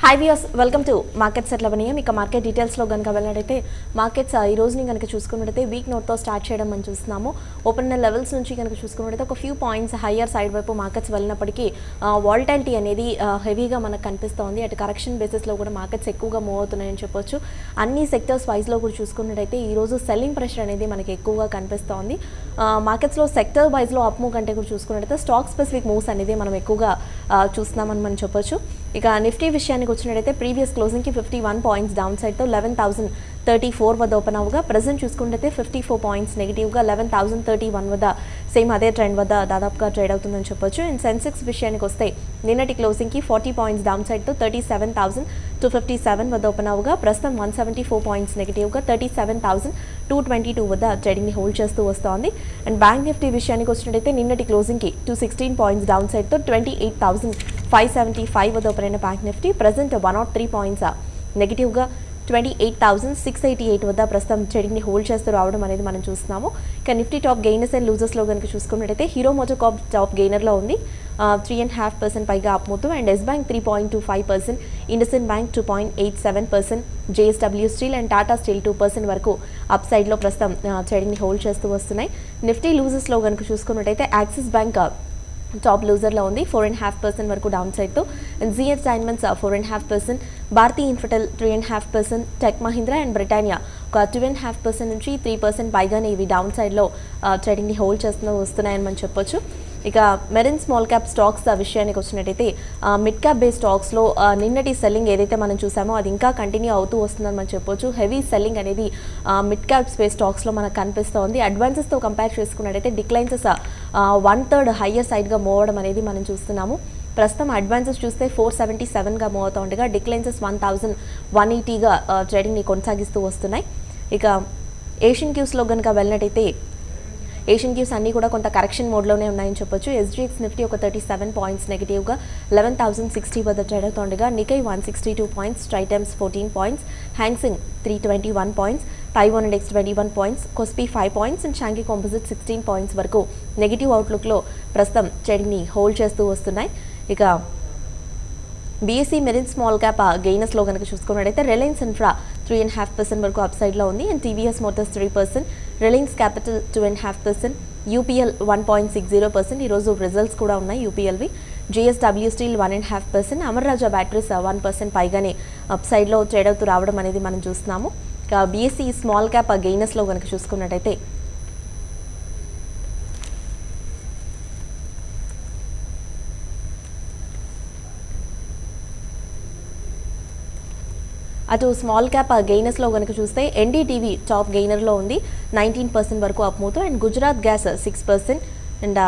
Hi viewers welcome to market set లవనీయం ఇక market డీటెయిల్స్లో కనుక వెళ్ళినట్టయితే మార్కెట్స్ ఈ రోజుని కనుక చూసుకున్నట్టయితే వీక్ నోట్తో స్టార్ట్ చేయడం మనం చూస్తున్నాము ఓపెన్ లెవెల్స్ నుంచి కనుక చూసుకున్నట్టయితే ఒక ఫ్యూ పాయింట్స్ హయ్యర్ సైడ్ వైపు మార్కెట్స్ వెళ్ళినప్పటికీ వాల్టాలిటీ అనేది హెవీగా మనకు కనిపిస్తోంది అటు కరెక్షన్ బేసిస్లో కూడా మార్కెట్స్ ఎక్కువగా మూవ్ అవుతున్నాయని చెప్పొచ్చు అన్ని సెక్టర్స్ వైజ్లో కూడా చూసుకున్నట్టయితే ఈ రోజు సెల్లింగ్ ప్రెషర్ అనేది మనకి ఎక్కువగా కనిపిస్తోంది మార్కెట్స్లో సెక్టర్ వైజ్లో అప్ మూవ్ కంటే కూడా చూసుకున్నట్టయితే స్టాక్ స్పెసిఫిక్ మూవ్స్ అనేది మనం ఎక్కువగా ఆ, చూస్తున్నామని మనం చెప్పొచ్చు ఇక నిఫ్టీ విషయానికి వచ్చినట్టయితే ప్రీవియస్ క్లోజింగ్కి ఫిఫ్టీ వన్ పాయింట్స్ డౌన్ సైడ్తో లెవెన్ థౌసండ్ థర్టీ ఫోర్ వద్ద ఓపెన్ అవ్వగా ప్రజెంట్ చూసుకుంటే ఫిఫ్టీ ఫోర్ పాయింట్స్ నెగిటివ్గా లెవెన్ థౌసండ్ థర్టీ వన్ వద్ద సేమ్ అదే ట్రెండ్ వద్ద దాదాపుగా ట్రేడ్ అవుతుందని చెప్పొచ్చు అండ్ సెన్సెక్స్ విషయానికి వస్తే నిన్నటి క్లోజింగ్కి ఫార్టీ పాయింట్స్ డౌన్ సైడ్తో thirty seven thousand two fifty seven వద్ద ఓపెన్ అవ్వగా ప్రస్తుతం వన్ సెవెంటీ ఫోర్ పాయింట్స్ నెగిటివ్గా thirty seven thousand two twenty two వద్ద ట్రేడింగ్ని హోల్డ్ చేస్తూ వస్తోంది అండ్ బ్యాంక్ నిఫ్టీ విషయానికి వచ్చినట్టయితే నిన్నటి క్లోజింగ్కి టూ సిక్స్టీన్ పాయింట్స్ డౌన్ సైడ్తో twenty eight thousand five seventy five వద్ద ఓపెన్ అయిన bank Nifty present one nought three points నెగిటివ్గా twenty eight thousand six eighty eight వద్ద ప్రస్తుతం ట్రేడింగ్ని హోల్డ్ చేస్తూ రావడం అనేది మనం చూస్తున్నాము ఇక నిఫ్టీ టాప్ గెయినర్స్ అండ్ లూజర్స్లో కనుక చూసుకున్నట్టయితే హీరో మోటో కాప్ టాప్ గెయినర్లో ఉంది త్రీ అండ్ హాఫ్ పర్సెంట్ పైగా అప్మవుతూ and Yes Bank three point two five percent IndusInd Bank two point eight seven percent JSW Steel and Tata Steel two percent వరకు up సైడ్లో ప్రస్తుతం ట్రేడింగ్ని హోల్డ్ చేస్తూ వస్తున్నాయి నిఫ్టీ లూజర్స్లో కనుక చూసుకున్నట్టయితే యాక్సిస్ బ్యాంక్ టాప్ లూజర్లో ఉంది ఫోర్ అండ్ హాఫ్ పర్సెంట్ వరకు డౌన్ సైడ్తో and GS diamonds four and half percent Bharti Infratel three and half percent tech Mahindra and Britannia ఒక టూ అండ్ హాఫ్ పర్సెంట్ నుంచి త్రీ పర్సెంట్ పైగానే ఇవి డౌన్ సైడ్లో ట్రేడింగ్ని హోల్డ్ చేస్తూ వస్తున్నాయని మనం చెప్పొచ్చు ఇక మెరిన్ స్మాల్ క్యాప్ స్టాక్స్ విషయానికి వచ్చినట్టయితే మిడ్ క్యాప్ బేస్ స్టాక్స్లో నిన్నటి సెల్లింగ్ ఏదైతే మనం చూసామో అది ఇంకా కంటిన్యూ అవుతూ వస్తుందని మనం చెప్పొచ్చు హెవీ సెల్లింగ్ అనేది మిడ్ క్యాప్ స్పేస్ స్టాక్స్లో మనకు కనిపిస్తోంది అడ్వాన్సెస్తో కంపేర్ చేసుకున్నట్టయితే డిక్లైన్సెస్ వన్ థర్డ్ హయ్యర్ సైడ్గా మూవ్ అవడం అనేది మనం చూస్తున్నాము ప్రస్తుతం అడ్వాన్సెస్ చూస్తే ఫోర్ సెవెంటీ సెవెన్గా మూవ్ అవుతూ ఉండగా డిక్లైన్సెస్ వన్ థౌజండ్ వన్ ఎయిటీగా ట్రేడింగ్ని కొనసాగిస్తూ వస్తున్నాయి ఇక ఏషియన్ క్యూస్లో కనుక వెళ్ళినట్టయితే ఏషియన్ క్యూస్ అన్నీ కూడా కొంత కరెక్షన్ మోడ్లోనే ఉన్నాయని చెప్పొచ్చు ఎస్జీఎక్స్ నిఫ్టీ ఒక థర్టీ సెవెన్ పాయింట్స్ నెగిటివ్గా లెవెన్ థౌసండ్ సిక్స్టీ వద్ద ట్రేడ్ అవుతుండగా Nikkei one sixty two points Straits Times fourteen points Hang Seng three twenty one points Taiwan index twenty one points KOSPI five points and Shanghai composite sixteen points వరకు negative అవుట్లుక్లో ప్రస్తుతం ట్రేడింగ్ని హోల్డ్ చేస్తూ వస్తున్నాయి ఇక బీఎస్సీ మెరిన్ స్మాల్ క్యాప్ గెయినర్స్లో కనుక చూసుకున్నట్టయితే Reliance Infra three and half percent వరకు అప్ సైడ్లో ఉంది and TVS motors three percent Reliance capital two and half percent UPL one point six zero percent ఈరోజు రిజల్ట్స్ కూడా ఉన్నాయి యూపీఎల్వి JSW steel one and half percent Amara Raja batteries one percent పైగానే up సైడ్లో trade అవుతూ రావడం అనేది మనం చూస్తున్నాము ఇక బీఎస్సీ స్మాల్ క్యాప్ గెయినర్స్లో కనుక చూసుకున్నట్టయితే అటు స్మాల్ క్యాప్ గెయినర్స్లో కనుక చూస్తే ఎన్డీటీవీ టాప్ గెయినర్లో ఉంది నైన్టీన్ పర్సెంట్ వరకు అప్మూతో and Gujarat gas six percent and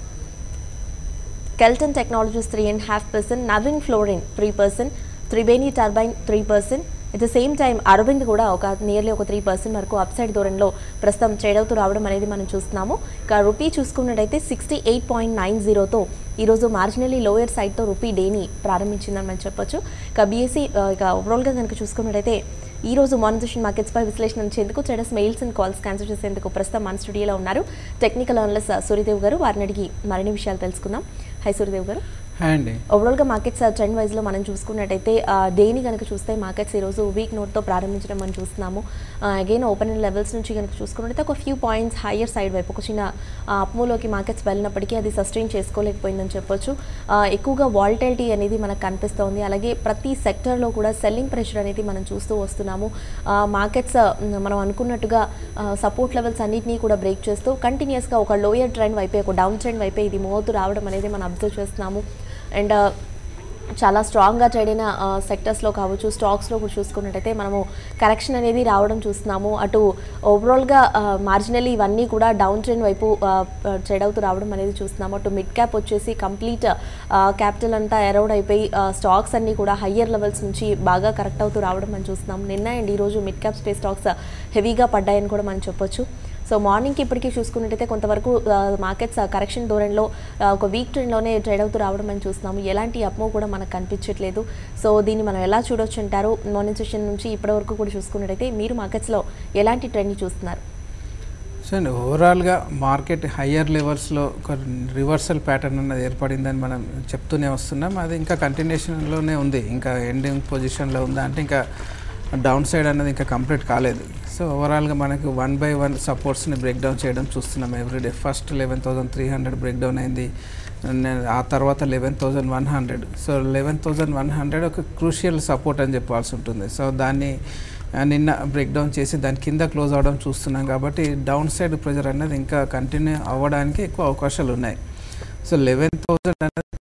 Kelton technologies three and half percent Navin fluorine three percent Triveni turbine three percent at the same time Arvind కూడా ఒక నియర్లీ ఒక త్రీ పర్సెంట్ వరకు అప్సైడ్ దూరంలో ప్రస్తుతం ట్రేడ్ అవుతూ రావడం అనేది మనం చూస్తున్నాము ఇక రూపీ చూసుకున్నట్టయితే సిక్స్టీ ఎయిట్ పాయింట్ నైన్ జీరోతో ఈరోజు మార్జినలీ లోయర్ సైడ్తో రూపీ డేని ప్రారంభించిందని మనం చెప్పొచ్చు ఇక బీఎస్సీ ఇక ఓవరాల్గా కనుక చూసుకున్నట్టయితే ఈ రోజు మానిటేషన్ మార్కెట్స్పై విశ్లేషణ చేసేందుకు చెడస్ మెయిల్స్ అండ్ కాల్స్ క్యాన్సిల్ చేసేందుకు ప్రస్తుతం మన స్టూడియోలో ఉన్నారు టెక్నికల్ అనలిస్ట్ సూర్యదేవ్ గారు వారిని అడిగి మరిన్ని విషయాలు తెలుసుకుందాం హై సూర్యదేవ్ గారు హాయ్ అండి ఓవరాల్గా మార్కెట్స్ ట్రెండ్ వైజ్లో మనం చూసుకున్నట్టయితే డేని కనుక చూస్తే మార్కెట్స్ ఈరోజు వీక్ నోట్తో ప్రారంభించడం మనం చూస్తున్నాము అగైన్ ఓపెన్ లెవెల్స్ నుంచి కనుక చూసుకున్నట్టయితే ఒక ఫ్యూ పాయింట్స్ హయ్యర్ సైడ్ వైపు ఒక చిన్న అప్మూలోకి మార్కెట్స్ వెళ్ళినప్పటికీ అది సస్టైన్ చేసుకోలేకపోయిందని చెప్పొచ్చు ఆ, ఎక్కువగా వాల్టైలిటీ అనేది మనకు కనిపిస్తోంది అలాగే ప్రతి సెక్టర్లో కూడా సెల్లింగ్ ప్రెషర్ అనేది మనం చూస్తూ వస్తున్నాము మార్కెట్స్ మనం అనుకున్నట్టుగా సపోర్ట్ లెవెల్స్ అన్నింటినీ కూడా బ్రేక్ చేస్తూ కంటిన్యూస్గా ఒక లోయర్ ట్రెండ్ వైపే ఒక డౌన్ ట్రెండ్ వైపే ఇది మూవ్ అవుతూ రావడం అనేది మనం అబ్జర్వ్ చేస్తున్నాము అండ్ చాలా స్ట్రాంగ్గా ట్రేడ్ అయిన సెక్టర్స్లో కావచ్చు స్టాక్స్లో కూడా చూసుకున్నట్టయితే మనము కరెక్షన్ అనేది రావడం చూస్తున్నాము అటు ఓవరాల్గా మార్జినల్లీ ఇవన్నీ కూడా డౌన్ ట్రెండ్ వైపు ట్రేడ్ అవుతూ రావడం అనేది చూస్తున్నాము అటు మిడ్ క్యాప్ వచ్చేసి కంప్లీట్ క్యాపిటల్ అంతా అరౌండ్ అయిపోయి స్టాక్స్ అన్నీ కూడా హయ్యర్ లెవెల్స్ నుంచి బాగా కరెక్ట్ అవుతూ రావడం మనం చూస్తున్నాం నిన్న అండ్ ఈరోజు మిడ్ క్యాప్ స్పేస్ స్టాక్స్ హెవీగా పడ్డాయని కూడా మనం చెప్పొచ్చు సో మార్నింగ్కి ఇప్పటికీ చూసుకున్నట్టయితే కొంతవరకు మార్కెట్స్ కరెక్షన్ ధోరణిలో ఆ, ఒక వీక్ ట్రెండ్లోనే ట్రేడ్ అవుతూ రావడం మనం చూస్తున్నాము ఎలాంటి అప్మో కూడా మనకు కనిపించట్లేదు సో దీన్ని మనం ఎలా చూడొచ్చు అంటారు మార్నింగ్ సెషన్ నుంచి ఇప్పటివరకు కూడా చూసుకున్నట్టయితే మీరు మార్కెట్స్లో ఎలాంటి ట్రెండ్ని చూస్తున్నారు సో అండి ఓవరాల్గా మార్కెట్ హయ్యర్ లెవెల్స్లో ఒక రివర్సల్ ప్యాటర్న్ అన్నది ఏర్పడిందని మనం చెప్తూనే వస్తున్నాం అది ఇంకా కంటిన్యూషన్లోనే ఉంది ఇంకా ఎండింగ్ పొజిషన్లో ఉందా అంటే ఇంకా డౌన్ సైడ్ అన్నది ఇంకా కంప్లీట్ కాలేదు సో ఓవరాల్గా మనకు వన్ బై వన్ సపోర్ట్స్ని బ్రేక్ డౌన్ చేయడం చూస్తున్నాం everyday first eleven thousand three hundred break down అయింది నే- ఆ తర్వాత eleven thousand one hundred so eleven thousand one hundred ఒక క్రూషియల్ సపోర్ట్ అని చెప్పాల్సి ఉంటుంది సో దాన్ని ఆ, నిన్న బ్రేక్ డౌన్ చేసి దాని కింద క్లోజ్ అవడం చూస్తున్నాం కాబట్టి డౌన్ సైడ్ ప్రెజర్ అనేది ఇంకా కంటిన్యూ అవ్వడానికి ఎక్కువ అవకాశాలు ఉన్నాయి సో లెవెన్ థౌజండ్ అనేది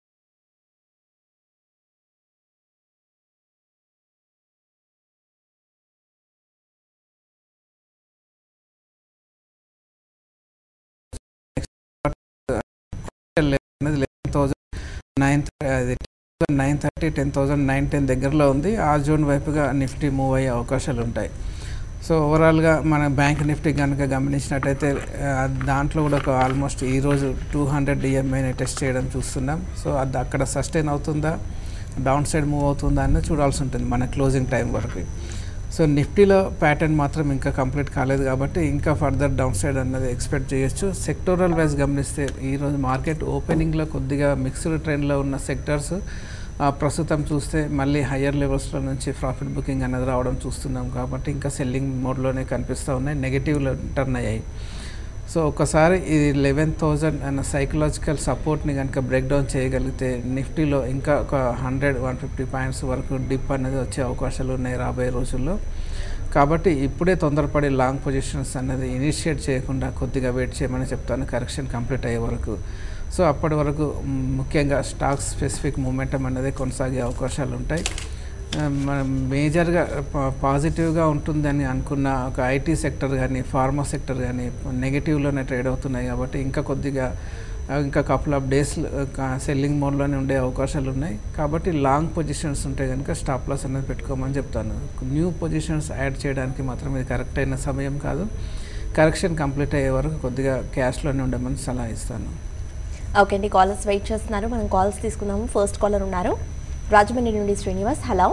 అనేది లెవెన్ థౌజండ్ నైన్ అది nine thirty ten thousand nine ten దగ్గరలో ఉంది ఆ జోన్ వైపుగా నిఫ్టీ మూవ్ అయ్యే అవకాశాలు ఉంటాయి సో ఓవరాల్గా మన బ్యాంక్ నిఫ్టీ కనుక గమనించినట్టయితే ఆ, దాంట్లో కూడా ఒక ఆల్మోస్ట్ ఈరోజు టూ హండ్రెడ్ డిఎంఐని టెస్ట్ చేయడం చూస్తున్నాం సో అది అక్కడ సస్టైన్ అవుతుందా డౌన్ సైడ్ మూవ్ అవుతుందా అన్నది చూడాల్సి ఉంటుంది మన క్లోజింగ్ టైం వరకు సో నిఫ్టీలో ప్యాటర్న్ మాత్రం ఇంకా కంప్లీట్ కాలేదు కాబట్టి ఇంకా ఫర్దర్ డౌన్ సైడ్ అన్నది ఎక్స్పెక్ట్ చేయొచ్చు సెక్టోరల్ వైజ్ గమనిస్తే ఈరోజు మార్కెట్ ఓపెనింగ్లో కొద్దిగా మిక్స్డ్ ట్రెండ్లో ఉన్న సెక్టర్స్ ప్రస్తుతం చూస్తే మళ్ళీ హయ్యర్ లెవెల్స్లో నుంచి ప్రాఫిట్ బుకింగ్ అనేది రావడం చూస్తున్నాం కాబట్టి ఇంకా సెల్లింగ్ మోడ్లోనే కనిపిస్తూ ఉన్నాయి నెగిటివ్లో టర్న్ అయ్యాయి సో ఒకసారి ఇది లెవెన్ థౌజండ్ అన్న సైకలాజికల్ సపోర్ట్ని కనుక బ్రేక్ డౌన్ చేయగలిగితే నిఫ్టీలో ఇంకా ఒక హండ్రెడ్ వన్ ఫిఫ్టీ పాయింట్స్ వరకు డిప్ అనేది వచ్చే అవకాశాలు ఉన్నాయి రాబోయే రోజుల్లో కాబట్టి ఇప్పుడే తొందరపడి లాంగ్ పొజిషన్స్ అనేది ఇనిషియేట్ చేయకుండా కొద్దిగా వెయిట్ చేయమని చెప్తాను కరెక్షన్ కంప్లీట్ అయ్యే వరకు సో అప్పటి వరకు మ్, ముఖ్యంగా స్టాక్స్ స్పెసిఫిక్ మూమెంటం అనేది కొనసాగే అవకాశాలు ఉంటాయి ఆ, మనం మేజర్గా పా- పాజిటివ్గా ఉంటుందని అనుకున్న ఒక ఐటీ సెక్టర్ కానీ ఫార్మా సెక్టర్ కానీ నెగిటివ్లోనే ట్రేడ్ అవుతున్నాయి కాబట్టి ఇంకా కొద్దిగా ఆ, ఇంకా కపుల్ ఆఫ్ డేస్ సెల్లింగ్ మోడ్లోనే ఉండే అవకాశాలు ఉన్నాయి కాబట్టి లాంగ్ పొజిషన్స్ ఉంటే కనుక స్టాప్ లాస్ అనేది పెట్టుకోమని చెప్తాను న్యూ పొజిషన్స్ యాడ్ చేయడానికి మాత్రం ఇది కరెక్ట్ అయిన సమయం కాదు కరెక్షన్ కంప్లీట్ అయ్యే వరకు కొద్దిగా క్యాష్లోనే ఉండమని సలహా ఇస్తాను ఓకే అండి కాలర్స్ వెయిట్ చేస్తున్నారు మనం కాల్స్ తీసుకుందాము ఫస్ట్ కాలర్ ఉన్నారు రాజమండ్రి నుండి శ్రీనివాస్ హలో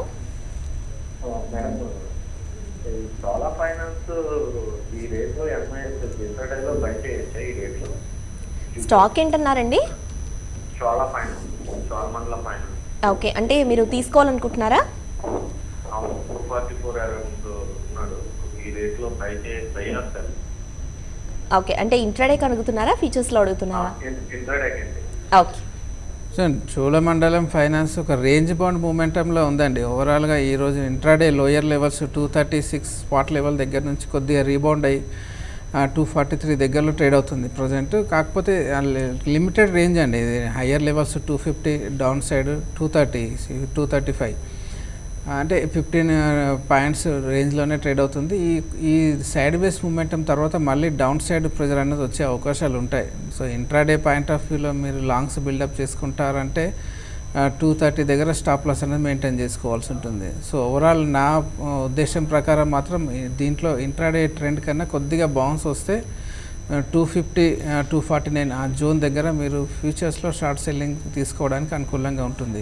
మేడం ఈ చాలా ఫైనాన్స్ ఈ రేట్లో ఎంఐఎస్ ఇంటర్డేలో బయట చేయొచ్చా ఈ రేట్లో స్టాక్ ఏంటన్నారండి చాలా ఫైనాన్స్ చాలా మండల ఫైనాన్స్ ఓకే అంటే మీరు తీసుకోవాలనుకుంటున్నారా అవును టూ ఫార్టీ ఫోర్ అరౌండ్ ఉన్నాడు ఈ రేట్లో బయట చేయొస్తారు ఓకే అంటే ఇంట్రాడేకి అడుగుతున్నారా ఫీచర్స్లో అడుగుతున్నారా ఇంటర్డే అండి ఓకే సో చోళమండలం ఫైనాన్స్ ఒక రేంజ్ బౌండ్ మూమెంటంలో ఉందండి ఓవరాల్గా ఈరోజు intraday lower levels two thirty six spot level దగ్గర నుంచి కొద్దిగా రీబౌండ్ అయ్యి టూ ఫార్టీ త్రీ దగ్గరలో ట్రేడ్ అవుతుంది ప్రజెంట్ కాకపోతే లిమిటెడ్ రేంజ్ అండి ఇది higher levels two fifty down side two thirty two thirty five అంటే ఫిఫ్టీన్ పాయింట్స్ రేంజ్లోనే ట్రేడ్ అవుతుంది ఈ ఈ సైడ్ వేస్ మూమెంటం తర్వాత మళ్ళీ డౌన్ సైడ్ ప్రెజర్ అనేది వచ్చే అవకాశాలు ఉంటాయి సో ఇంట్రాడే పాయింట్ ఆఫ్ వ్యూలో మీరు లాంగ్స్ బిల్డప్ చేసుకుంటారంటే టూ థర్టీ దగ్గర స్టాప్ లాస్ అనేది మెయింటైన్ చేసుకోవాల్సి ఉంటుంది సో ఓవరాల్ నా ఆ, ఉద్దేశం ప్రకారం మాత్రం ఈ- దీంట్లో ఇంట్రాడే ట్రెండ్ కన్నా కొద్దిగా బౌన్స్ వస్తే two fifty two forty nine ఆ జోన్ దగ్గర మీరు ఫ్యూచర్స్లో షార్ట్ సెల్లింగ్ తీసుకోవడానికి అనుకూలంగా ఉంటుంది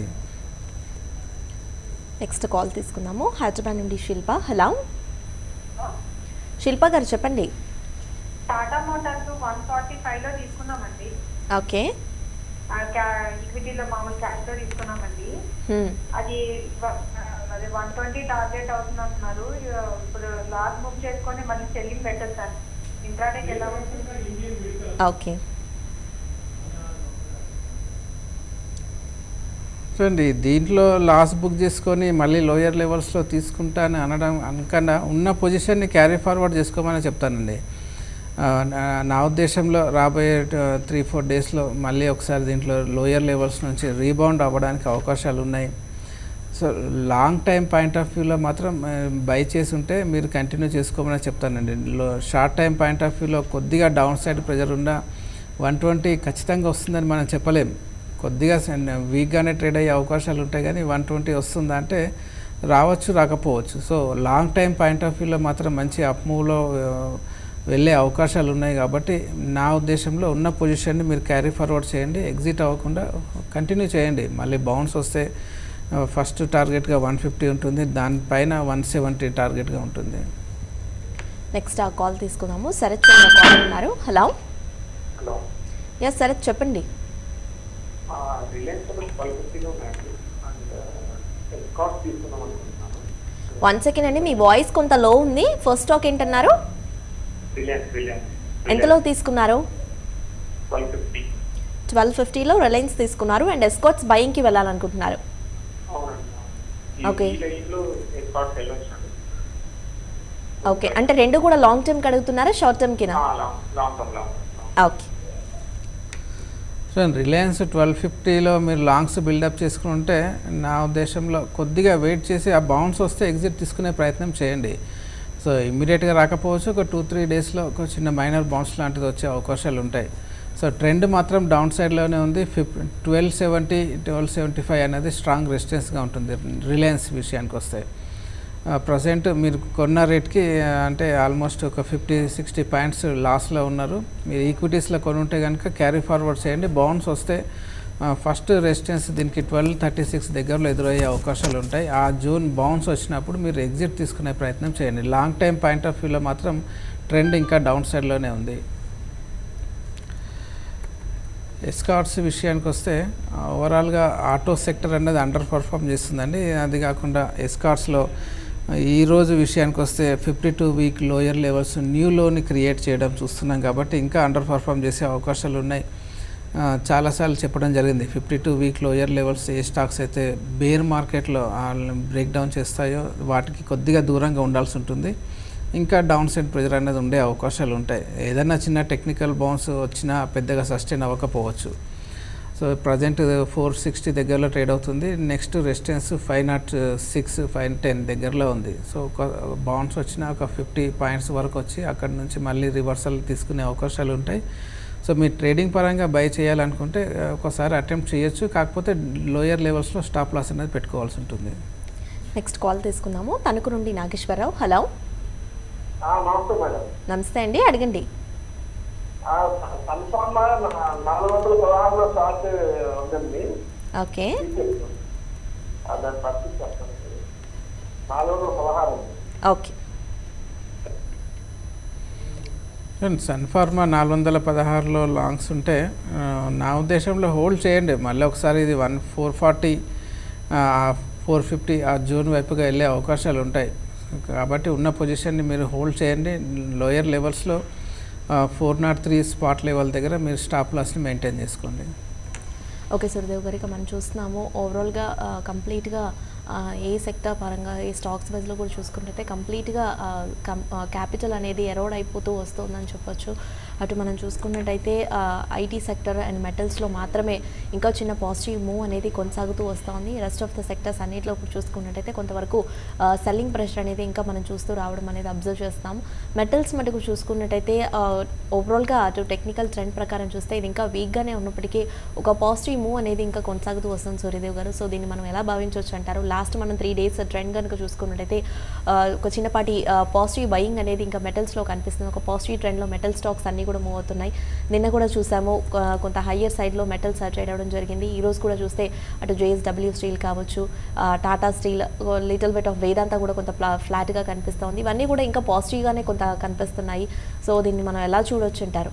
నెక్స్ట్ కాల్ తీసుకుందాము హైదరాబాద్ నుండి శిల్ప హలో శిల్ప గారు చెప్పండి Tata motors one forty five లో తీసుకున్నామండి ఓకే ఆ క్యా- ఈక్విటీలో మామూలు క్యాష్ లో తీసుకున్నామండి హ్మ్. అది వ- ఆ, అది వన్ ట్వంటీ టార్గెట్ అవుతుంది అంటున్నారు ఇక ఇప్పుడు లాస్ బుక్ చేసుకొని మళ్ళీ సెల్లింగ్ పెట్టచ్చు సార్ ఇంట్రాడేకి ఎలా ఉంటుంది ఓకే చూడండి దీంట్లో లాస్ బుక్ చేసుకొని మళ్ళీ లోయర్ లెవెల్స్లో తీసుకుంటాను అనడం అనకుండా ఉన్న పొజిషన్ని క్యారీ ఫార్వర్డ్ చేసుకోమని చెప్తానండి ఆ, నా- నా ఉద్దేశంలో రాబోయే త్రీ ఫోర్ డేస్లో మళ్ళీ ఒకసారి దీంట్లో లోయర్ లెవెల్స్ నుంచి రీబౌండ్ అవ్వడానికి అవకాశాలు ఉన్నాయి so long time point of వ్యూలో మాత్రం బై చేసి ఉంటే మీరు కంటిన్యూ చేసుకోమని చెప్తానండి లో షార్ట్ టైం పాయింట్ ఆఫ్ వ్యూలో కొద్దిగా డౌన్ సైడ్ ప్రెజర్ ఉన్న వన్ ట్వంటీ ఖచ్చితంగా వస్తుందని మనం చెప్పలేం కొద్దిగా వీక్గానే ట్రేడ్ అయ్యే అవకాశాలు ఉంటాయి కానీ వన్ ట్వంటీ వస్తుందా అంటే రావచ్చు రాకపోవచ్చు so long time point of వ్యూలో మాత్రం మంచి అప్ మూవ్లో వెళ్ళే అవకాశాలు ఉన్నాయి కాబట్టి నా ఉద్దేశంలో ఉన్న పొజిషన్ని మీరు క్యారీ ఫార్వర్డ్ చేయండి ఎగ్జిట్ అవ్వకుండా కంటిన్యూ చేయండి మళ్ళీ బౌన్స్ వస్తే ఫస్ట్ టార్గెట్గా వన్ ఫిఫ్టీ ఉంటుంది దానిపైన వన్ సెవెంటీ టార్గెట్గా ఉంటుంది నెక్స్ట్ ఆ కాల్ తీసుకుందాము శరత్ చంద్ర కాల్ ఉన్నారు హలో హలో ఎస్ శరత్ చెప్పండి రిలయన్స్ ట్వెల్వ్ ఫిఫ్టీలో ఉన్నాయండి అండ్ ఎస్కాట్ తీసుకుందాం అనుకుంటున్నాను వన్ సెకండ్ అండి మీ వాయిస్ కొంత లో ఉంది ఫస్ట్ స్టాక్ ఏంటన్నారు రిలయన్స్ రిలయన్స్ ఎంతలో తీసుకున్నారు ట్వెల్వ్ ఫిఫ్టీ ట్వెల్వ్ ఫిఫ్టీలో రిలయన్స్ తీసుకున్నారు అండ్ ఎస్కాట్స్ బయింగ్కి వెళ్ళాలనుకుంటున్నారు అవునండి Okay. ఈ రేంజ్లో ఎస్కాట్ వెళ్ళొచ్చండి ఓకే అంటే రెండు కూడా లాంగ్ టర్మ్కి అడుగుతున్నారా షార్ట్ టర్మ్కినా long long term long okay so Reliance twelve ఫిఫ్టీలో మీరు లాంగ్స్ బిల్డప్ చేసుకుంటే నా ఉద్దేశంలో కొద్దిగా వెయిట్ చేసి ఆ బౌన్స్ వస్తే ఎగ్జిట్ తీసుకునే ప్రయత్నం చేయండి సో ఇమ్మీడియట్గా రాకపోవచ్చు ఒక టూ త్రీ డేస్లో ఒక చిన్న మైనర్ బౌన్స్ లాంటిది వచ్చే అవకాశాలు ఉంటాయి సో ట్రెండ్ మాత్రం డౌన్ సైడ్లోనే ఉంది ఫిఫ్ twelve seventy twelve seventy five అనేది స్ట్రాంగ్ రెసిస్టెన్స్గా ఉంటుంది రిలయన్స్ విషయానికి వస్తే ప్రజెంట్ మీరు కొన్న రేట్కి ఆ, అంటే ఆల్మోస్ట్ ఒక ఫిఫ్టీ సిక్స్టీ పాయింట్స్ లాస్లో ఉన్నారు మీరు ఈక్విటీస్లో కొని ఉంటే కనుక క్యారీ ఫార్వర్డ్ చేయండి బౌన్స్ వస్తే ఫస్ట్ రెసిస్టెన్స్ దీనికి ట్వెల్వ్ థర్టీ సిక్స్ దగ్గరలో ఎదురయ్యే అవకాశాలు ఉంటాయి ఆ జూన్ బౌన్స్ వచ్చినప్పుడు మీరు ఎగ్జిట్ తీసుకునే ప్రయత్నం చేయండి లాంగ్ టైం పాయింట్ ఆఫ్ వ్యూలో మాత్రం ట్రెండ్ ఇంకా డౌన్ సైడ్లోనే ఉంది ఎస్కాట్స్ విషయానికి వస్తే ఓవరాల్గా ఆటో సెక్టర్ అనేది అండర్ పర్ఫామ్ చేస్తుందండి అది కాకుండా ఎస్కాట్స్లో ఈ రోజు విషయానికి వస్తే fifty two week lower levels new లోని క్రియేట్ చేయడం చూస్తున్నాం కాబట్టి ఇంకా అండర్ పర్ఫామ్ చేసే అవకాశాలు ఉన్నాయి ఆ, చాలాసార్లు చెప్పడం జరిగింది fifty two week lower levels ఏ స్టాక్స్ అయితే బేర్ మార్కెట్లో బ్రేక్ డౌన్ చేస్తాయో వాటికి కొద్దిగా దూరంగా ఉండాల్సి ఉంటుంది ఇంకా డౌన్ సైడ్ ప్రెజర్ అనేది ఉండే అవకాశాలు ఉంటాయి ఏదైనా చిన్న టెక్నికల్ బౌన్స్ వచ్చినా పెద్దగా సస్టైన్ అవ్వకపోవచ్చు సో ప్రజెంట్ ఫోర్ సిక్స్టీ దగ్గరలో ట్రేడ్ అవుతుంది next resistance five nought six five ten దగ్గరలో ఉంది సో ఒక బౌన్స్ వచ్చిన ఒక ఫిఫ్టీ పాయింట్స్ వరకు వచ్చి అక్కడ నుంచి మళ్ళీ రివర్సల్ తీసుకునే అవకాశాలు ఉంటాయి సో మీరు ట్రేడింగ్ పరంగా బై చేయాలనుకుంటే ఆ, ఒకసారి అటెంప్ట్ చేయొచ్చు కాకపోతే లోయర్ లెవెల్స్లో స్టాప్ లాస్ అనేది పెట్టుకోవాల్సి ఉంటుంది నెక్స్ట్ కాల్ తీసుకుందాము తణుకు నుండి నాగేశ్వరరావు హలో నమస్తే మేడం నమస్తే అండి అడగండి కన్ఫామ్ నాలుగు వందల పదహారులో స్టార్ట్ ఉంటుంది ఓకే దాని పరిస్థితి చెప్పండి నాలుగు వందల పదహారు ఉంది ఓకే చూడండి సన్ ఫార్మా నాలుగు వందల పదహారులో లాంగ్స్ ఉంటే ఆ, నా ఉద్దేశంలో హోల్డ్ చేయండి మళ్ళీ ఒకసారి ఇది one four forty four fifty ఆ జోన్ వైపుగా వెళ్ళే అవకాశాలు ఉంటాయి కాబట్టి ఉన్న పొజిషన్ని మీరు హోల్డ్ చేయండి లోయర్ లెవెల్స్లో four nought three spot level దగ్గర మీరు స్టాప్ లాస్ని మెయింటైన్ చేసుకోండి ఓకే సురదేవ్ గారు ఇక మనం చూస్తున్నాము ఓవరాల్గా కంప్లీట్గా ఏ సెక్టర్ పరంగా ఏ స్టాక్స్ వైజ్లో కూడా చూసుకుంటే కంప్లీట్గా క్యాపిటల్ అనేది ఎరోడ్ అయిపోతూ వస్తుందని చెప్పొచ్చు అటు మనం చూసుకున్నట్టయితే ఐటీ సెక్టర్ అండ్ మెటల్స్లో మాత్రమే ఇంకా చిన్న పాజిటివ్ మూవ్ అనేది కొనసాగుతూ వస్తుంది రెస్ట్ ఆఫ్ ద సెక్టర్స్ అన్నింటిలో ఇప్పుడు చూసుకున్నట్టయితే కొంతవరకు సెల్లింగ్ ప్రెషర్ అనేది ఇంకా మనం చూస్తూ రావడం అనేది అబ్జర్వ్ చేస్తాం మెటల్స్ మటుకు చూసుకున్నట్టయితే ఓవరాల్గా అటు టెక్నికల్ ట్రెండ్ ప్రకారం చూస్తే ఇది ఇంకా వీక్గానే ఉన్నప్పటికీ ఒక పాజిటివ్ మూవ్ అనేది ఇంకా కొనసాగుతూ వస్తుంది సూర్యదేవ్ గారు సో దీన్ని మనం ఎలా భావించవచ్చు అంటారు లాస్ట్ మనం త్రీ డేస్ ట్రెండ్ కనుక చూసుకున్నట్టయితే ఆ, ఒక చిన్నపాటి పాజిటివ్ బయింగ్ అనేది ఇంకా మెటల్స్లో కనిపిస్తుంది ఒక పాజిటివ్ ట్రెండ్లో మెటల్ స్టాక్స్ అన్నీ కూడా మూవ్ అవుతున్నాయి నిన్న కూడా చూసాము కొ- కొంత హయ్యర్ సైడ్లో మెటల్స్ ట్రేడ్ అవ్వడం జరిగింది ఈ రోజు కూడా చూస్తే అటు జేఎస్డబ్ల్యూ స్టీల్ కావచ్చు ఆ, Tata steel little bit of Vedanta కూడా కొంత ఫ్లా ఫ్లాట్గా కనిపిస్తోంది ఇవన్నీ కూడా ఇంకా పాజిటివ్గానే కొంత కనిపిస్తున్నాయి సో దీన్ని మనం ఎలా చూడొచ్చు అంటారు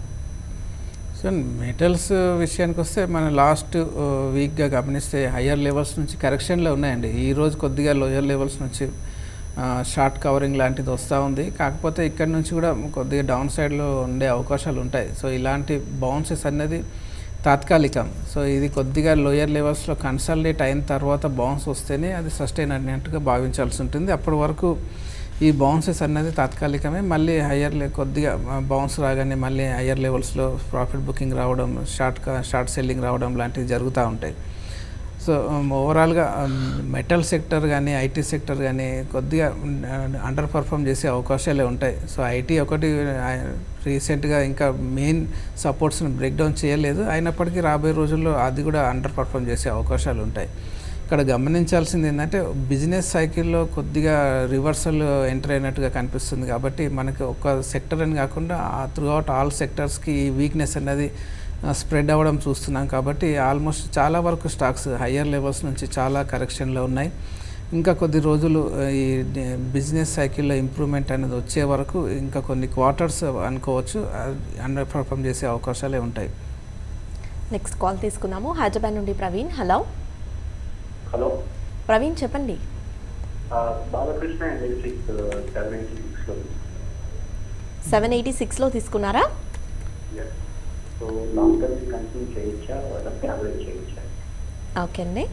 సో మెటల్స్ విషయానికి వస్తే మనం లాస్ట్ వీక్గా గమనిస్తే హయ్యర్ లెవెల్స్ నుంచి కరెక్షన్లో ఉన్నాయండి ఈ రోజు కొద్దిగా లోయర్ లెవెల్స్ నుంచి షార్ట్ కవరింగ్ లాంటిది వస్తూ ఉంది కాకపోతే ఇక్కడ నుంచి కూడా కొద్దిగా డౌన్ సైడ్లో ఉండే అవకాశాలు ఉంటాయి సో ఇలాంటి బౌన్సెస్ అనేది తాత్కాలికం సో ఇది కొద్దిగా లోయర్ లెవెల్స్లో కన్సల్టేట్ అయిన తర్వాత బౌన్స్ వస్తేనే అది సస్టైన్ అన్నట్టుగా భావించాల్సి ఉంటుంది అప్పటి వరకు ఈ బౌన్సెస్ అన్నది తాత్కాలికమే మళ్ళీ హయ్యర్ లే కొద్దిగా బౌన్స్ రాగానే మళ్ళీ హయ్యర్ లెవెల్స్లో ప్రాఫిట్ బుకింగ్ రావడం షార్ట్ షార్ట్ సెల్లింగ్ రావడం లాంటివి జరుగుతూ ఉంటాయి సో ఓవరాల్గా మెటల్ సెక్టర్ కానీ ఐటీ సెక్టర్ కానీ కొద్దిగా అండర్ పర్ఫామ్ చేసే అవకాశాలే ఉంటాయి సో ఐటీ ఒకటి రీసెంట్గా ఇంకా మెయిన్ సపోర్ట్స్ని బ్రేక్ డౌన్ చేయలేదు అయినప్పటికీ రాబోయే రోజుల్లో అది కూడా అండర్ పర్ఫామ్ చేసే అవకాశాలు ఉంటాయి ఇక్కడ గమనించాల్సింది ఏంటంటే బిజినెస్ సైకిల్లో కొద్దిగా రివర్సల్ ఎంటర్ అయినట్టుగా కనిపిస్తుంది కాబట్టి మనకి ఒక సెక్టర్ అని కాకుండా త్రూ అవుట్ ఆల్ సెక్టర్స్కి ఈ వీక్నెస్ అనేది స్ప్రెడ్ అవ్వడం చూస్తున్నాం కాబట్టి ఆల్మోస్ట్ చాలా వరకు స్టాక్స్ హయ్యర్ లెవెల్స్ నుంచి చాలా కరెక్షన్లో ఉన్నాయి ఇంకా కొద్ది రోజులు ఆ, ఈ బిజినెస్ సైకిల్లో ఇంప్రూవ్మెంట్ అనేది వచ్చే వరకు ఇంకా కొన్ని క్వార్టర్స్ అనుకోవచ్చు అండర్ పర్ఫామ్ చేసే అవకాశాలే ఉంటాయి నెక్స్ట్ కాల్ తీసుకున్నాము హైదరాబాద్ నుండి ప్రవీణ్ హలో హలో ప్రవీణ్ చెప్పండి బాలకృష్ణ ఇండస్ట్రీస్ సెవెన్ ఎయిటీ సిక్స్లో సెవెన్ ఎయిటీ సిక్స్లో తీసుకున్నారా సో లాంగ్ టర్మ్ కంటిన్యూ చేయొచ్చా లేకపోతే యావరేజ్ చేయొచ్చా ఓకే అండి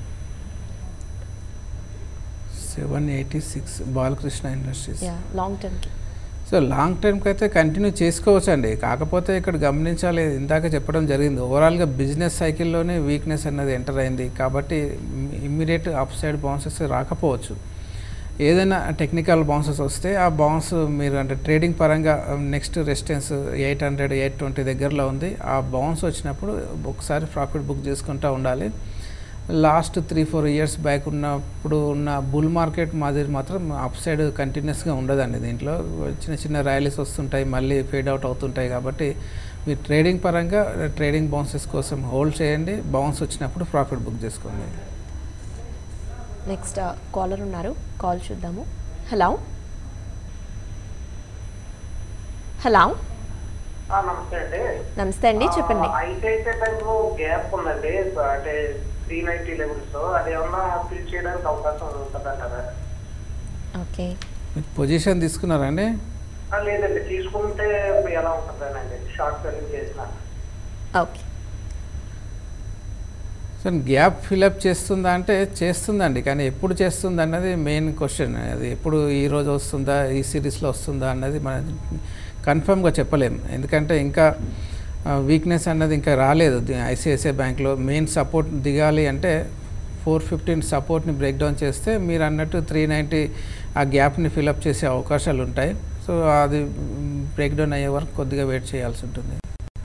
seven eighty six Balakrishna industries yeah long టర్మ్కి సో లాంగ్ టర్మ్కి అయితే కంటిన్యూ చేసుకోవచ్చు అండి కాకపోతే ఇక్కడ గమనించాలి ఇందాక చెప్పడం జరిగింది ఓవరాల్గా బిజినెస్ సైకిల్లోనే వీక్నెస్ అన్నది ఎంటర్ అయింది కాబట్టి ఇమ్మీడియట్ అప్ సైడ్ బౌన్సెస్ రాకపోవచ్చు ఏదైనా టెక్నికల్ బౌన్సెస్ వస్తే ఆ బౌన్స్ మీరు అంటే ట్రేడింగ్ పరంగా next resistance eight hundred eight twenty దగ్గరలో ఉంది ఆ బౌన్స్ వచ్చినప్పుడు ఒకసారి ప్రాఫిట్ బుక్ చేసుకుంటూ ఉండాలి last three four years back ఉన్నప్పుడు ఉన్న బుల్ మార్కెట్ మాదిరి మాత్రం అప్ సైడ్ కంటిన్యూస్గా ఉండదండి దీంట్లో చిన్న చిన్న ర్యాలీస్ వస్తుంటాయి మళ్ళీ ఫేడ్ అవుట్ అవుతుంటాయి కాబట్టి మీరు ట్రేడింగ్ పరంగా ట్రేడింగ్ బౌన్సెస్ కోసం హోల్డ్ చేయండి బౌన్స్ వచ్చినప్పుడు ప్రాఫిట్ బుక్ చేసుకోండి నెక్స్ట్ కాలర్ ఉన్నారు కాల్ చూద్దాము హలో హలో ఆ, నమస్తే అండి నమస్తే అండి చెప్పండి ఐసిఐసిఐ బ్యాంక్ లో గ్యాప్ ఉందండి అంటే త్రీ నైన్టీ లెవెల్స్ అది ఏమన్నా ఫిల్ చేయడానికి అవకాశం ఉంటుందంటారా ఓకే మీరు పొజిషన్ తీసుకున్నారండి ఆ, లేదండి తీసుకుంటే ఎలా ఉంటుందనండి షార్ట్ సెల్లింగ్ చేసిన ఓకే సో గ్యాప్ ఫిలప్ చేస్తుందా అంటే చేస్తుందండి కానీ ఎప్పుడు చేస్తుంది అన్నది మెయిన్ క్వశ్చన్ అది ఎప్పుడు ఈ రోజు వస్తుందా ఈ సిరీస్లో వస్తుందా అన్నది మనం కన్ఫర్మ్గా చెప్పలేం ఎందుకంటే ఇంకా వీక్నెస్ అన్నది ఇంకా రాలేదు ఐసిఐసిఐ బ్యాంక్లో మెయిన్ సపోర్ట్ దిగాలి అంటే ఫోర్ ఫిఫ్టీన్ సపోర్ట్ని బ్రేక్ డౌన్ చేస్తే మీరు అన్నట్టు త్రీ నైంటీ ఆ గ్యాప్ని ఫిలప్ చేసే అవకాశాలు ఉంటాయి సో అది బ్రేక్ డౌన్ అయ్యే వరకు కొద్దిగా వెయిట్ చేయాల్సి ఉంటుంది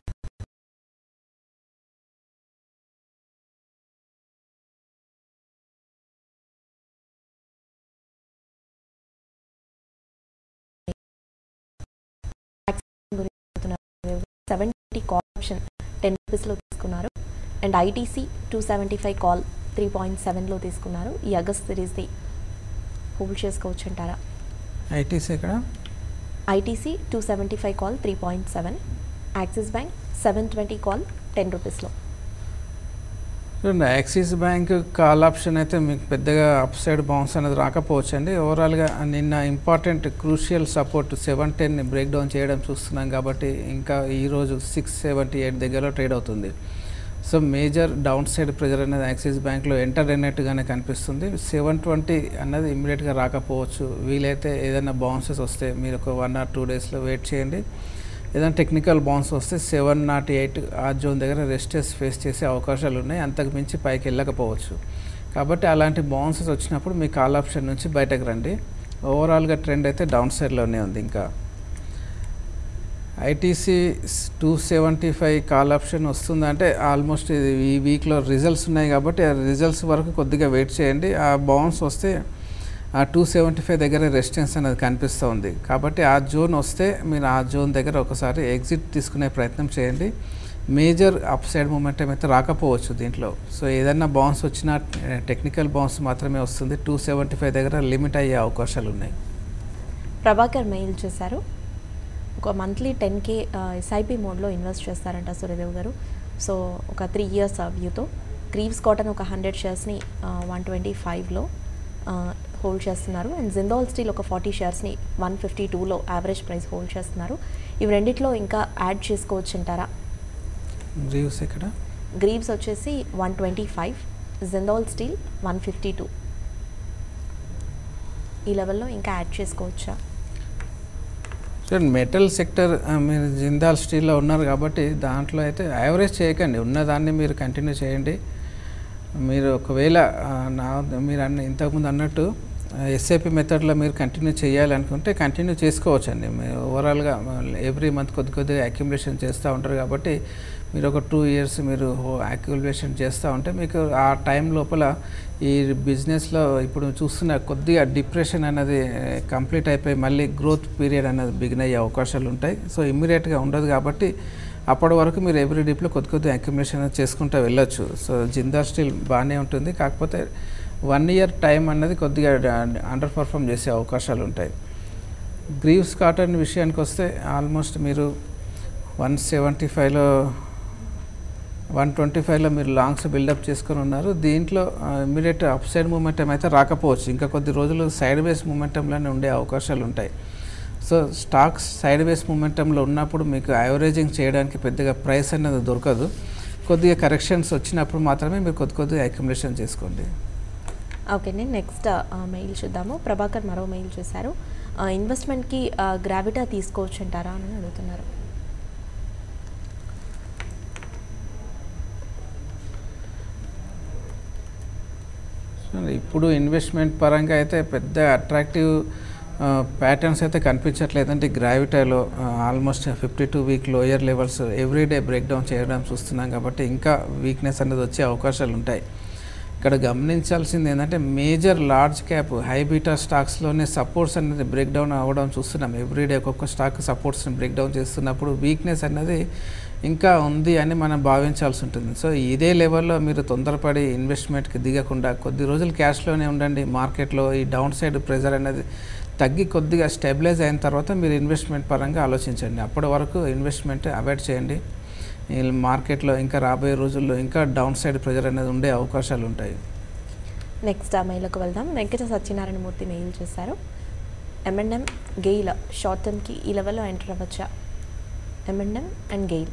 సెవెంటీ కాల్ ఆప్షన్ టెన్ రూపీస్లో తీసుకున్నారు and ITC two seventy five call three point సెవెన్లో తీసుకున్నారు ఈ అగస్ట్ సిరీస్ది హోల్డ్ చేసుకోవచ్చు అంటారా ఐటీసీ ఇక్కడ ITC two seventy five call three point seven axis bank seven twenty call ten రూపీస్లో చూడండి యాక్సిస్ బ్యాంక్ కాల్ ఆప్షన్ అయితే మీకు పెద్దగా అప్ సైడ్ బౌన్స్ అనేది రాకపోవచ్చు అండి ఓవరాల్గా నిన్న ఇంపార్టెంట్ క్రూషియల్ సపోర్ట్ సెవెన్ టెన్ని బ్రేక్ డౌన్ చేయడం చూస్తున్నాం కాబట్టి ఇంకా ఈరోజు సిక్స్ సెవెంటీ ఎయిట్ దగ్గరలో ట్రేడ్ అవుతుంది so major down side pressure అనేది యాక్సిస్ బ్యాంక్లో ఎంటర్ అయినట్టుగానే కనిపిస్తుంది సెవెన్ ట్వంటీ అన్నది ఇమ్మీడియట్గా రాకపోవచ్చు వీలైతే ఏదైనా బౌన్సెస్ వస్తే మీరు ఒక వన్ ఆర్ టూ డేస్లో వెయిట్ చేయండి ఏదైనా టెక్నికల్ బౌన్స్ వస్తే సెవెన్ నాట్ ఎయిట్ ఆ జోన్ దగ్గర రెస్టెస్ ఫేస్ చేసే అవకాశాలు ఉన్నాయి అంతకు మించి పైకి వెళ్ళకపోవచ్చు కాబట్టి అలాంటి బౌన్సెస్ వచ్చినప్పుడు మీ కాల్ ఆప్షన్ నుంచి బయటకు రండి ఓవరాల్గా ట్రెండ్ అయితే డౌన్ సైడ్లోనే ఉంది ఇంకా ITC two seventy five call option వస్తుందంటే ఆల్మోస్ట్ ఇది ఈ వీక్లో రిజల్ట్స్ ఉన్నాయి కాబట్టి ఆ రిజల్ట్స్ వరకు కొద్దిగా వెయిట్ చేయండి ఆ బౌన్స్ వస్తే ఆ టూ సెవెంటీ ఫైవ్ దగ్గర రెసిస్టెన్స్ అనేది కనిపిస్తూ ఉంది కాబట్టి ఆ జోన్ వస్తే మీరు ఆ జోన్ దగ్గర ఒకసారి ఎగ్జిట్ తీసుకునే ప్రయత్నం చేయండి మేజర్ అప్ సైడ్ మూమెంటం అయితే రాకపోవచ్చు దీంట్లో సో ఏదైనా బౌన్స్ వచ్చినా టెక్నికల్ బౌన్స్ మాత్రమే వస్తుంది టూ సెవెంటీ ఫైవ్ దగ్గర లిమిట్ అయ్యే అవకాశాలు ఉన్నాయి ప్రభాకర్ మెయిల్ చేశారు ఒక మంత్లీ టెన్ కే ఎస్ఐపి మోడ్లో ఇన్వెస్ట్ చేస్తారంట సూర్యదేవ్ గారు సో ఒక త్రీ ఇయర్స్ వ్యూతో గ్రీవ్స్ కాటన్ ఒక హండ్రెడ్ షేర్స్ని వన్ ట్వంటీ ఫైవ్లో హోల్డ్ చేస్తున్నారు అండ్ జిందాల్ స్టీల్ ఒక ఫార్టీ షేర్స్ని వన్ ఫిఫ్టీ టూలో యావరేజ్ ప్రైస్ హోల్డ్ చేస్తున్నారు ఇవి రెండిట్లో ఇంకా యాడ్ చేసుకోవచ్చు అంటారా రివ్యూస్ ఇక్కడ గ్రీవ్స్ వచ్చేసి one twenty five Jindal steel one fifty two ఈ లెవెల్లో ఇంకా యాడ్ చేసుకోవచ్చా చూడండి మెటల్ సెక్టర్ ఆ, మీరు జిందాల్ స్టీల్లో ఉన్నారు కాబట్టి దాంట్లో అయితే యావరేజ్ చేయకండి ఉన్నదాన్ని మీరు కంటిన్యూ చేయండి మీరు ఒకవేళ ఆ, నా మీరు అన్న ఇంతకుముందు అన్నట్టు ఎస్ఐపి మెథడ్లో మీరు కంటిన్యూ చేయాలి అనుకుంటే కంటిన్యూ చేసుకోవచ్చండి మీరు ఓవరాల్గా ఎవ్రీ మంత్ కొద్ది కొద్దిగా అక్యుములేషన్ చేస్తూ ఉంటారు కాబట్టి మీరు ఒక టూ ఇయర్స్ మీరు అక్యుములేషన్ చేస్తూ ఉంటే మీకు ఆ టైం లోపల ఈ బిజినెస్లో ఇప్పుడు చూస్తున్న కొద్దిగా డిప్రెషన్ అనేది కంప్లీట్ అయిపోయి మళ్ళీ గ్రోత్ పీరియడ్ అనేది బిగిన్ అయ్యే అవకాశాలు ఉంటాయి సో ఇమ్మీడియట్గా ఉండదు కాబట్టి అప్పటి వరకు మీరు ఎవ్రీ డిప్లో కొద్ది కొద్ది అక్యుములేషన్ చేసుకుంటూ వెళ్ళొచ్చు సో జిందా స్టీల్ బాగానే ఉంటుంది కాకపోతే వన్ ఇయర్ టైం అన్నది కొద్దిగా అండర్ పర్ఫామ్ చేసే అవకాశాలు ఉంటాయి గ్రీవ్స్ కాటన్ విషయానికి వస్తే ఆల్మోస్ట్ మీరు వన్ సెవెంటీ ఫైవ్లో వన్ ట్వంటీ ఫైవ్లో మీరు లాంగ్స్ బిల్డప్ చేసుకొని ఉన్నారు దీంట్లో ఇమీడియట్ అప్ సైడ్ మూమెంటం అయితే రాకపోవచ్చు ఇంకా కొద్ది రోజులు సైడ్ వేస్ మూమెంటంలోనే ఉండే అవకాశాలు ఉంటాయి సో స్టాక్స్ సైడ్ వేస్ మూమెంటంలో ఉన్నప్పుడు మీకు యావరేజింగ్ చేయడానికి పెద్దగా ప్రైస్ అనేది దొరకదు కొద్దిగా కరెక్షన్స్ వచ్చినప్పుడు మాత్రమే మీరు కొద్ది కొద్దిగా అక్యుములేషన్ చేసుకోండి ఓకే నేను నెక్స్ట్ మెయిల్ చూద్దాము ప్రభాకర్ మరో మెయిల్ చేశారు ఇన్వెస్ట్మెంట్కి గ్రావిటా తీసుకోవచ్చు అంటారా అని అడుగుతున్నారు సో ఇప్పుడు ఇన్వెస్ట్మెంట్ పరంగా అయితే పెద్ద అట్రాక్టివ్ ప్యాటర్న్స్ అయితే కనిపించట్లేదు అంటే గ్రావిటాలో almost fifty two week lower levels every day break down చేయడం చూస్తున్నాం కాబట్టి ఇంకా వీక్నెస్ అనేది వచ్చే అవకాశాలు ఉంటాయి ఇక్కడ గమనించాల్సింది ఏంటంటే major large cap high beta స్టాక్స్లోనే సపోర్ట్స్ అనేది బ్రేక్ డౌన్ అవ్వడం చూస్తున్నాం ఎవ్రీడే ఒక్కొక్క స్టాక్ సపోర్ట్స్ని బ్రేక్ డౌన్ చేస్తున్నప్పుడు వీక్నెస్ అనేది ఇంకా ఉంది అని మనం భావించాల్సి ఉంటుంది సో ఇదే లెవెల్లో మీరు తొందరపడి ఇన్వెస్ట్మెంట్కి దిగకుండా కొద్ది రోజులు క్యాష్లోనే ఉండండి మార్కెట్లో ఈ డౌన్ సైడ్ ప్రెజర్ అనేది తగ్గి కొద్దిగా స్టెబిలైజ్ అయిన తర్వాత మీరు ఇన్వెస్ట్మెంట్ పరంగా ఆలోచించండి అప్పటి వరకు ఇన్వెస్ట్మెంట్ అవాయిడ్ చేయండి ఈ మార్కెట్లో ఇంకా రాబోయే రోజుల్లో ఇంకా డౌన్ సైడ్ ప్రెజర్ అనేది ఉండే అవకాశాలు ఉంటాయి నెక్స్ట్ ఆ మెయిల్కి వెళ్దాం వెంకట సత్యనారాయణ మూర్తి మెయిల్ చేశారు ఎంఎండ్ఎం గెయిల్ షార్ట్ టర్మ్కి ఈ లెవెల్లో ఎంటర్ అవ్వచ్చా M and M and GAIL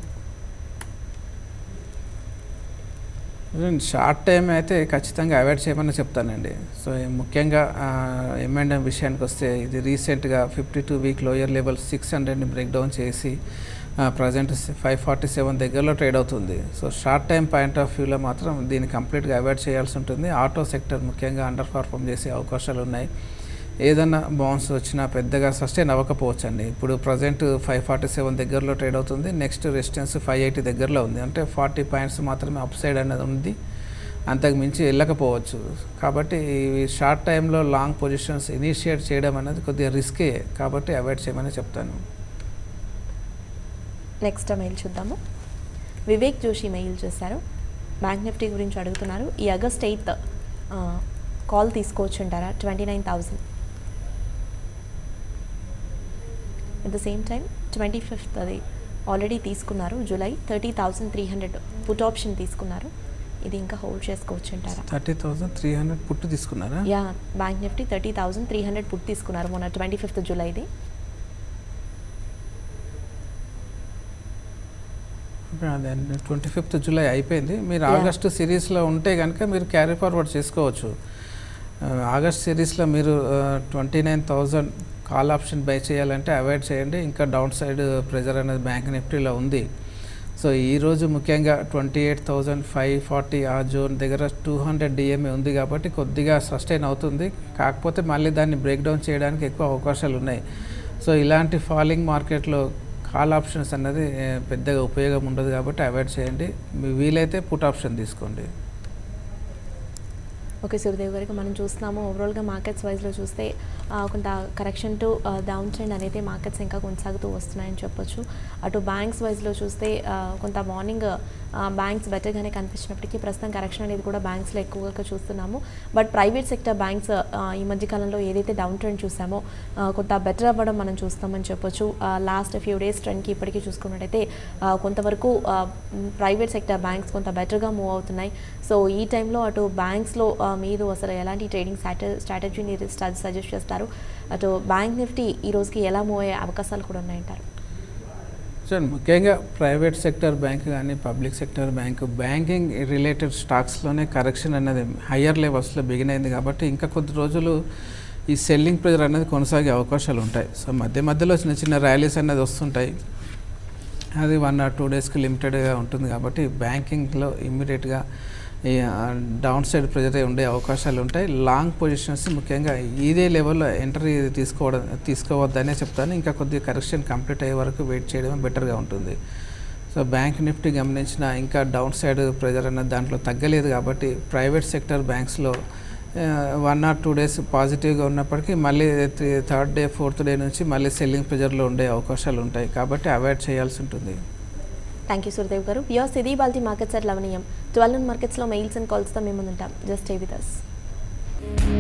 short time అయితే ఖచ్చితంగా అవాయిడ్ చేయమని చెప్తానండి సో ఈ ముఖ్యంగా ఎంఎండ్ఎం విషయానికి వస్తే ఇది రీసెంట్గా fifty two week lower level six హండ్రెడ్ని బ్రేక్ డౌన్ చేసి ప్రజెంట్ ఫైవ్ ఫార్టీ సెవెన్ దగ్గరలో ట్రేడ్ అవుతుంది so short time point of వ్యూలో మాత్రం దీన్ని కంప్లీట్గా అవాయిడ్ చేయాల్సి ఉంటుంది ఆటో సెక్టర్ ముఖ్యంగా అండర్ పర్ఫామ్ చేసే అవకాశాలు ఉన్నాయి ఏదన్నా బౌన్స్ వచ్చినా పెద్దగా సస్టైన్ అవ్వకపోవచ్చు అండి ఇప్పుడు ప్రజెంట్ ఫైవ్ ఫార్టీ సెవెన్ దగ్గరలో ట్రేడ్ అవుతుంది నెక్స్ట్ రెసిస్టెన్స్ ఫైవ్ ఎయిటీ దగ్గరలో ఉంది అంటే ఫార్టీ పాయింట్స్ మాత్రమే అప్ సైడ్ అనేది ఉంది అంతకు మించి వెళ్ళకపోవచ్చు కాబట్టి ఇవి షార్ట్ టైంలో లాంగ్ పొజిషన్స్ ఇనిషియేట్ చేయడం అనేది కొద్దిగా రిస్కే కాబట్టి అవాయిడ్ చేయమని చెప్తాను నెక్స్ట్ మెయిల్ చూద్దాము వివేక్ జోషి మెయిల్ చేశారు బ్యాంక్ నిఫ్టీ గురించి అడుగుతున్నారు ఈ ఆగస్ట్ ఎయిత్ కాల్ తీసుకోవచ్చు అంటారా twenty nine thousand at the same time twenty fifth అది ఆల్రెడీ తీసుకున్నారు July thirty thousand three hundred put option తీసుకున్నారు ఇది ఇంకా హోల్డ్ చేసుకోవచ్చు అంటారా thirty thousand three hundred put తీసుకున్నారా yeah bank Nifty thirty thousand three hundred put తీసుకున్నారు మొన్న ట్వంటీ ఫిఫ్త్ జూలైది అదే ట్వంటీ ఫిఫ్త్ జూలై అయిపోయింది మీరు Yeah. ఆగస్టు సిరీస్లో ఉంటే కనుక మీరు క్యారీ ఫార్వర్డ్ చేసుకోవచ్చు ఆ, ఆగస్ట్ సిరీస్లో మీరు twenty nine thousand call option buy చేయాలంటే అవాయిడ్ చేయండి ఇంకా డౌన్ సైడ్ ప్రెజర్ అనేది బ్యాంక్ నిఫ్టీలో ఉంది సో ఈరోజు ముఖ్యంగా twenty eight thousand five forty ఆ జోన్ దగ్గర టూ హండ్రెడ్ డిఎంఏ ఉంది కాబట్టి కొద్దిగా సస్టైన్ అవుతుంది కాకపోతే మళ్ళీ దాన్ని బ్రేక్ డౌన్ చేయడానికి ఎక్కువ అవకాశాలు ఉన్నాయి సో ఇలాంటి ఫాలింగ్ మార్కెట్లో కాల్ ఆప్షన్స్ అన్నది ఏ, పెద్దగా ఉపయోగం ఉండదు కాబట్టి అవాయిడ్ చేయండి మీ వీలైతే పుట్ ఆప్షన్ తీసుకోండి ఓకే సూర్యదేవ్ గారికి మనం చూస్తున్నాము ఓవరాల్గా మార్కెట్స్ వైజ్లో చూస్తే ఆ, కొంత కరెక్షన్ టు డౌన్ ట్రెండ్ అనేది మార్కెట్స్ ఇంకా కొనసాగుతూ వస్తున్నాయని చెప్పొచ్చు అటు బ్యాంక్స్ వైజ్లో చూస్తే ఆ, కొంత మార్నింగ్ బ్యాంక్స్ బెటర్గానే కనిపించినప్పటికీ ప్రస్తుతం కరెక్షన్ అనేది కూడా బ్యాంక్స్లో ఎక్కువగా చూస్తున్నాము బట్ ప్రైవేట్ సెక్టర్ బ్యాంక్స్ ఈ మధ్య కాలంలో ఏదైతే డౌన్ ట్రెండ్ చూసామో ఆ, కొంత బెటర్ అవ్వడం మనం చూస్తామని చెప్పొచ్చు లాస్ట్ ఫ్యూ డేస్ ట్రెండ్కి ఇప్పటికీ చూసుకున్నట్టయితే ఆ, కొంతవరకు ప్రైవేట్ సెక్టర్ బ్యాంక్స్ కొంత బెటర్గా మూవ్ అవుతున్నాయి సో ఈ టైంలో అటు బ్యాంక్స్లో మీరు అసలు ఎలాంటి ట్రేడింగ్ స్ట్రాటజీని సజెస్ట్ చేస్తారు అటు బ్యాంక్ నిఫ్టీ ఈ రోజుకి ఎలా మూవ్ అయ్యే అవకాశాలు కూడా ఉన్నాయంటారు చూడండి ముఖ్యంగా ప్రైవేట్ సెక్టర్ బ్యాంక్ కానీ public sector bank banking related స్టాక్స్లోనే కరెక్షన్ అనేది హయ్యర్ లెవెల్స్లో బిగిన్ అయింది కాబట్టి ఇంకా కొద్ది రోజులు ఈ సెల్లింగ్ ప్రెజర్ అనేది కొనసాగే అవకాశాలు ఉంటాయి సో మధ్య మధ్యలో చిన్న చిన్న ర్యాలీస్ అనేది వస్తుంటాయి అది వన్ ఆర్ టూ డేస్కి లిమిటెడ్గా ఉంటుంది కాబట్టి బ్యాంకింగ్లో ఇమ్మీడియట్గా ఈ డౌన్ సైడ్ ప్రెజర్ ఉండే అవకాశాలు ఉంటాయి లాంగ్ పొజిషన్స్ ముఖ్యంగా ఇదే లెవెల్లో ఎంట్రీ తీసుకోవడం తీసుకోవద్దనే చెప్తాను ఇంకా కొద్దిగా కరెక్షన్ కంప్లీట్ అయ్యే వరకు వెయిట్ చేయడమే బెటర్గా ఉంటుంది సో బ్యాంక్ నిఫ్టీ గమనించిన ఇంకా డౌన్ సైడ్ ప్రెజర్ అనేది దాంట్లో తగ్గలేదు కాబట్టి ప్రైవేట్ సెక్టర్ బ్యాంక్స్లో వన్ ఆర్ టూ డేస్ పాజిటివ్గా ఉన్నప్పటికీ మళ్ళీ థర్డ్ డే ఫోర్త్ డే నుంచి మళ్ళీ సెల్లింగ్ ప్రెజర్లో ఉండే అవకాశాలు ఉంటాయి కాబట్టి అవాయిడ్ చేయాల్సి ఉంటుంది థ్యాంక్ యూ సురదేవ్ గారు యోస్ ఇది బాల్టీ మార్కెట్స్ అట్ లవనీయం ట్వెల్వ్ మార్కెట్స్లో మెయిల్స్ అండ్ కాల్స్తో మేము ముందుంటాం just stay with us thank you